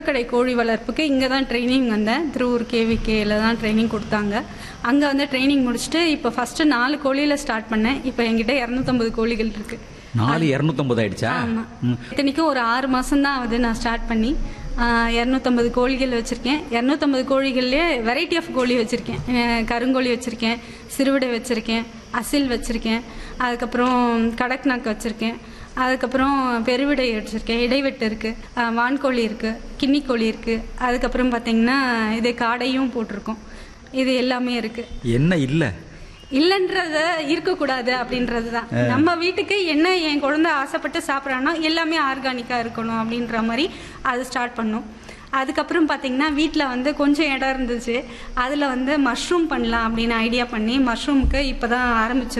கடை கோழி வளர்ப்புக்கு இங்கே தான் ட்ரைனிங் வந்தேன் திருவூர் கேவிகேல தான் ட்ரைனிங் கொடுத்தாங்க அங்கே வந்து ட்ரைனிங் முடிச்சுட்டு இப்போ ஃபஸ்ட்டு நாலு கோழியில் ஸ்டார்ட் பண்ணேன் இப்போ என்கிட்ட இரநூத்தம்பது கோழிகள் இருக்கு நாலு இரநூத்தம்பது ஆயிடுச்சா ஆமாம் ம். இத்தனைக்கும் ஒரு ஆறு மாதம் தான் ஆகுது நான் ஸ்டார்ட் பண்ணி இரநூத்தம்பது கோழிகள் வச்சுருக்கேன் இரநூத்தம்பது கோழிகள்லேயே வெரைட்டி ஆஃப் கோழி வச்சுருக்கேன் கருங்கோழி வச்சுருக்கேன் சிறுவிடை வச்சுருக்கேன் அசில் வச்சுருக்கேன் அதுக்கப்புறம் கடக்நாக் வச்சுருக்கேன் அதுக்கப்புறம் பெருவிடை வச்சுருக்கேன் இடைவெட்டு இருக்குது வான்கோழி இருக்குது கின்னிக்கோழி இருக்குது அதுக்கப்புறம் பார்த்தீங்கன்னா இது காடையும் போட்டிருக்கோம் இது எல்லாமே இருக்குது என்ன இல்ல இல்லைன்றத இருக்கக்கூடாது அப்படின்றது தான் நம்ம வீட்டுக்கு என்ன என் குழந்தை ஆசைப்பட்டு சாப்பிட்றானோ எல்லாமே ஆர்கானிக்காக இருக்கணும் அப்படின்ற மாதிரி அது ஸ்டார்ட் பண்ணோம் அதுக்கப்புறம் பார்த்தீங்கன்னா வீட்டில் வந்து கொஞ்சம் இடம் இருந்துச்சு அதில் வந்து மஷ்ரூம் பண்ணலாம் அப்படின்னு ஐடியா பண்ணி மஷ்ரூமுக்கு இப்போ தான் ஆரம்பிச்சிருக்கோம்